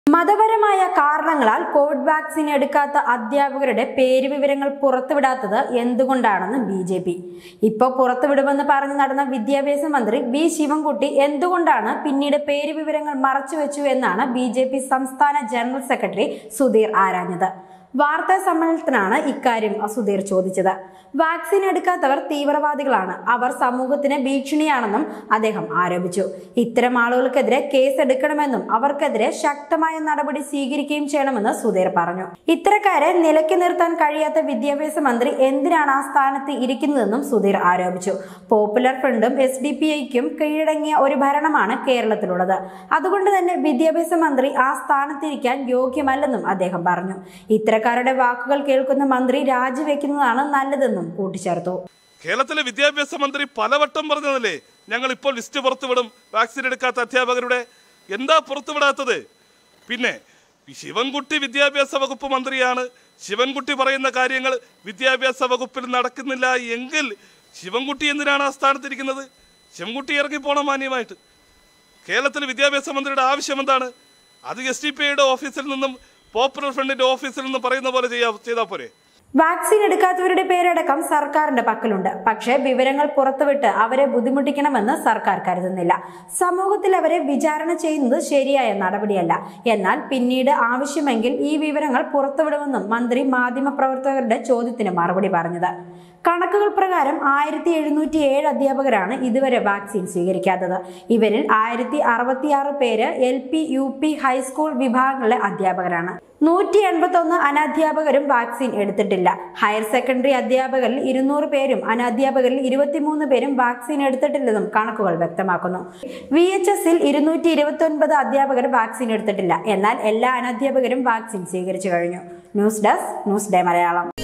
മതപരമായ കാരണങ്ങളാൽ Covid vaccine എടുക്കാത്ത അധ്യാപകരുടെ പേര് വിവരങ്ങൾ പുറത്തുവിടാത്തത് എന്തുകൊണ്ടാണെന്ന് ബി ജെ പി ഇപ്പോൾ പുറത്തുവിടുമെന്ന് പറഞ്ഞു നടന്ന വിദ്യാഭ്യാസ മന്ത്രി വി ശിവൻകുട്ടി എന്തുകൊണ്ടാണ് പിന്നീട് പേര് വിവരങ്ങൾ മറച്ചുവെച്ചു എന്നാണ് ബി ജെ പി സംസ്ഥാന ജനറൽ സെക്രട്ടറി സുധീർ ആരാഞ്ഞത് വാർത്താ സമ്മേളനത്തിനാണ് ഇക്കാര്യം സുധീർ ചോദിച്ചത് വാക്സിൻ എടുക്കാത്തവർ തീവ്രവാദികളാണ് അവർ സമൂഹത്തിന് ഭീഷണിയാണെന്നും അദ്ദേഹം ആരോപിച്ചു ഇത്തരം ആളുകൾക്കെതിരെ കേസ് എടുക്കണമെന്നും അവർക്കെതിരെ ശക്തമായ നടപടി സ്വീകരിക്കുകയും ചെയ്യണമെന്ന് സുധീർ പറഞ്ഞു ഇത്തരക്കാരെ നിലയ്ക്ക് നിർത്താൻ കഴിയാത്ത വിദ്യാഭ്യാസ മന്ത്രി എന്തിനാണ് ആ സ്ഥാനത്ത് ഇരിക്കുന്നതെന്നും സുധീർ ആരോപിച്ചു പോപ്പുലർ ഫ്രണ്ടും എസ് ഡി പി ഐക്കും കീഴടങ്ങിയ ഒരു ഭരണമാണ് കേരളത്തിലുള്ളത് അതുകൊണ്ട് തന്നെ വിദ്യാഭ്യാസ മന്ത്രി ആ സ്ഥാനത്തിരിക്കാൻ യോഗ്യമല്ലെന്നും അദ്ദേഹം പറഞ്ഞു ഇത്തരക്കാരുടെ വാക്കുകൾ കേൾക്കുന്ന മന്ത്രി രാജിവെക്കുന്നതാണ് നല്ലതെന്നും കൂട്ടിച്ചേർത്തു കേരളത്തിലെ വിദ്യാഭ്യാസ മന്ത്രി പലവട്ടം പറഞ്ഞതല്ലേ ഞങ്ങൾ ഇപ്പോൾ ലിസ്റ്റ് പുറത്തുവിടും വാക്സിൻ എടുക്കാത്ത അധ്യാപകരുടെ എന്താ പുറത്തുവിടാത്തത് പിന്നെ ശിവൻകുട്ടി വിദ്യാഭ്യാസ വകുപ്പ് മന്ത്രിയാണ് ശിവൻകുട്ടി പറയുന്ന കാര്യങ്ങൾ വിദ്യാഭ്യാസ വകുപ്പിൽ നടക്കുന്നില്ല എങ്കിൽ ശിവൻകുട്ടി എന്തിനാണ് ആ സ്ഥാനത്തിരിക്കുന്നത് ശിവൻകുട്ടി ഇറങ്ങി പോണം മാന്യമായിട്ട് കേരളത്തിലെ വിദ്യാഭ്യാസ മന്ത്രിയുടെ ആവശ്യം എന്താണ് അത് എസ് ഡി പി ഐയുടെ ഓഫീസിൽ നിന്നും പോപ്പുലർ ഫ്രണ്ടിന്റെ ഓഫീസിൽ നിന്നും പറയുന്ന പോലെ ചെയ്യാ ചെയ്താൽ പോരെ വാക്സിൻ എടുക്കാത്തവരുടെ പേരടക്കം സർക്കാരിന്റെ പക്കലുണ്ട് പക്ഷേ വിവരങ്ങൾ പുറത്തുവിട്ട് അവരെ ബുദ്ധിമുട്ടിക്കണമെന്ന് സർക്കാർ കരുതുന്നില്ല സമൂഹത്തിൽ അവരെ വിചാരണ ചെയ്യുന്നത് ശരിയായ നടപടിയല്ല എന്നാൽ പിന്നീട് ആവശ്യമെങ്കിൽ ഈ വിവരങ്ങൾ പുറത്തുവിടുമെന്നും മന്ത്രി മാധ്യമപ്രവർത്തകരുടെ ചോദ്യത്തിന് മറുപടി പറഞ്ഞത് കണക്കുകൾ പ്രകാരം ആയിരത്തി എഴുന്നൂറ്റി ഏഴ് അധ്യാപകരാണ് ഇതുവരെ വാക്സിൻ സ്വീകരിക്കാത്തത് ഇവരിൽ ആയിരത്തി അറുപത്തിയാറ് പേര് L P U P high school വിഭാഗങ്ങളിലെ അധ്യാപകരാണ് നൂറ്റി എൺപത്തി ഒന്ന് അനധ്യാപകരും വാക്സിൻ എടുത്തിട്ടില്ല ഹയർ സെക്കൻഡറി അധ്യാപകരിൽ ഇരുന്നൂറ് പേരും അനധ്യാപകരിൽ ഇരുപത്തിമൂന്ന് പേരും വാക്സിൻ എടുത്തിട്ടില്ലെന്നും കണക്കുകൾ വ്യക്തമാക്കുന്നു വി എച്ച് എസിൽ ഇരുന്നൂറ്റി ഇരുപത്തി ഒൻപത് അധ്യാപകർ വാക്സിൻ എടുത്തിട്ടില്ല എന്നാൽ എല്ലാ അനധ്യാപകരും വാക്സിൻ സ്വീകരിച്ചു കഴിഞ്ഞു news desk news day Malayalam